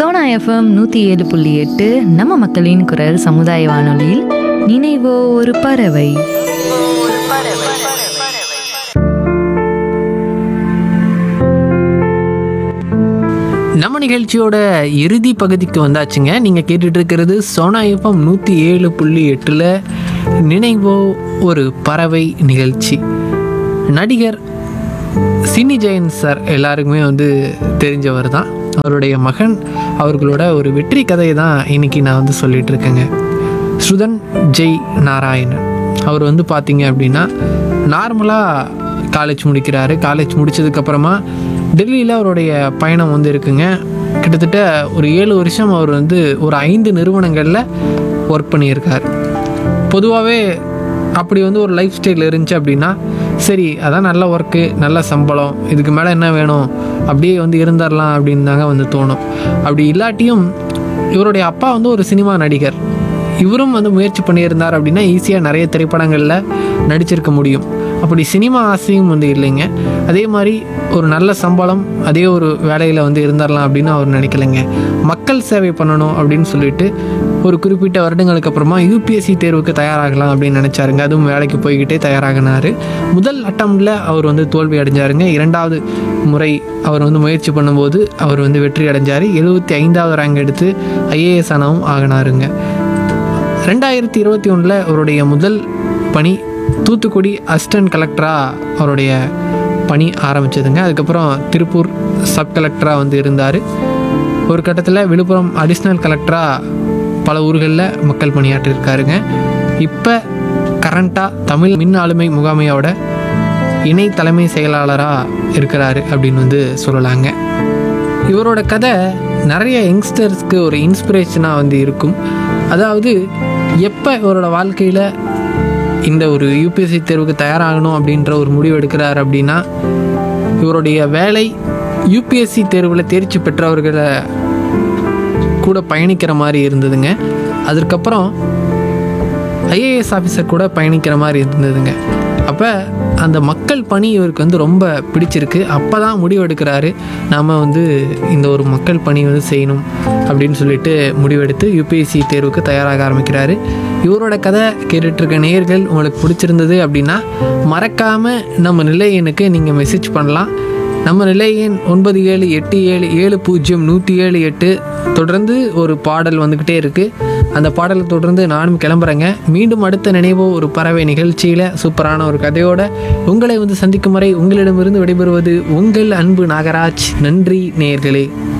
Sona FM நூற்றி ஏழு புள்ளி எட்டு நம்ம மக்களின் குரல் சமுதாய வானொலியில் நினைவோ ஒரு பறவை நம்ம நிகழ்ச்சியோட இறுதி பகுதிக்கு வந்தாச்சுங்க நீங்கள் கேட்டுட்டு இருக்கிறது சோனா எஃப்எம் நூற்றி ஏழு புள்ளி எட்டில் நினைவோ ஒரு பறவை நிகழ்ச்சி நடிகர் சினி ஜெயன் சார் எல்லாருக்குமே வந்து தெரிஞ்சவர் தான் அவருடைய மகன் அவர்களோட ஒரு வெற்றி கதையை தான் இன்னைக்கு நான் வந்து சொல்லிட்டு இருக்கேங்க சுதன் ஜெய் நாராயணன் அவர் வந்து பார்த்தீங்க அப்படின்னா நார்மலாக காலேஜ் முடிக்கிறாரு காலேஜ் முடிச்சதுக்கப்புறமா டெல்லியில் அவருடைய பயணம் வந்து இருக்குங்க கிட்டத்தட்ட ஒரு ஏழு வருஷம் அவர் வந்து ஒரு ஐந்து நிறுவனங்களில் ஒர்க் பண்ணியிருக்கார் பொதுவாகவே அப்படி வந்து ஒரு லைஃப் ஸ்டைல் இருந்துச்சு அப்படின்னா சரி அதான் நல்ல ஒர்க்கு நல்ல சம்பளம் இதுக்கு மேலே என்ன வேணும் அப்படியே வந்து இருந்துடலாம் அப்படின்னு தாங்க வந்து தோணும் அப்படி இல்லாட்டியும் இவருடைய அப்பா வந்து ஒரு சினிமா நடிகர் இவரும் வந்து முயற்சி பண்ணியிருந்தார் அப்படின்னா ஈஸியாக நிறைய திரைப்படங்களில் நடிச்சிருக்க முடியும் அப்படி சினிமா ஆசையும் வந்து இல்லைங்க அதே மாதிரி ஒரு நல்ல சம்பளம் அதே ஒரு வேலையில் வந்து இருந்துடலாம் அப்படின்னு அவர் நினைக்கலைங்க மக்கள் சேவை பண்ணணும் அப்படின்னு சொல்லிட்டு ஒரு குறிப்பிட்ட வருடங்களுக்கு அப்புறமா யூபிஎஸ்சி தேர்வுக்கு தயாராகலாம் அப்படின்னு நினச்சாருங்க அதுவும் வேலைக்கு போய்கிட்டே தயாராகினார் முதல் அட்டம்ல அவர் வந்து தோல்வி அடைஞ்சாருங்க இரண்டாவது முறை அவர் வந்து முயற்சி பண்ணும்போது அவர் வந்து வெற்றி அடைஞ்சார் எழுபத்தி ஐந்தாவது ரேங்க் எடுத்து ஐஏஎஸ் ஆனவும் ஆகினாருங்க ரெண்டாயிரத்தி இருபத்தி ஒன்றில் அவருடைய முதல் பணி தூத்துக்குடி அசிஸ்டன்ட் கலெக்டராக அவருடைய பணி ஆரம்பிச்சதுங்க அதுக்கப்புறம் திருப்பூர் சப் கலெக்டராக வந்து இருந்தார் ஒரு கட்டத்தில் விழுப்புரம் அடிஷ்னல் கலெக்டராக பல ஊர்களில் மக்கள் பணியாற்றிருக்காருங்க இப்போ கரண்ட்டாக தமிழ் மின் ஆளுமை முகாமையோட இணை தலைமை செயலாளராக இருக்கிறாரு அப்படின்னு வந்து சொல்லலாங்க இவரோட கதை நிறைய யங்ஸ்டர்ஸ்க்கு ஒரு இன்ஸ்பிரேஷனாக வந்து இருக்கும் அதாவது எப்போ இவரோட வாழ்க்கையில் இந்த ஒரு யூபிஎஸ்சி தேர்வுக்கு தயாராகணும் அப்படின்ற ஒரு முடிவு எடுக்கிறார் அப்படின்னா இவருடைய வேலை யூபிஎஸ்சி தேர்வில் தேர்ச்சி பெற்றவர்களை கூட பயணிக்கிற மாதிரி இருந்ததுங்க அதற்கப்புறம் ஐஏஎஸ் ஆஃபீஸர் கூட பயணிக்கிற மாதிரி இருந்ததுங்க அப்போ அந்த மக்கள் பணி இவருக்கு வந்து ரொம்ப பிடிச்சிருக்கு அப்போ தான் முடிவெடுக்கிறாரு நாம் வந்து இந்த ஒரு மக்கள் பணி வந்து செய்யணும் அப்படின்னு சொல்லிட்டு முடிவெடுத்து யூபிஎஸ்சி தேர்வுக்கு தயாராக ஆரம்பிக்கிறாரு இவரோட கதை கேட்டுட்ருக்க நேயர்கள் உங்களுக்கு பிடிச்சிருந்தது அப்படின்னா மறக்காமல் நம்ம நிலையனுக்கு நீங்கள் மெசேஜ் பண்ணலாம் நம்ம நிலை எண் ஒன்பது ஏழு எட்டு ஏழு ஏழு பூஜ்ஜியம் நூற்றி ஏழு எட்டு தொடர்ந்து ஒரு பாடல் வந்துக்கிட்டே இருக்குது அந்த பாடலை தொடர்ந்து நானும் கிளம்புறேங்க மீண்டும் அடுத்த நினைவோ ஒரு பறவை நிகழ்ச்சியில் சூப்பரான ஒரு கதையோட உங்களை வந்து சந்திக்கும் வரை உங்களிடமிருந்து விடைபெறுவது உங்கள் அன்பு நாகராஜ் நன்றி நேயர்களே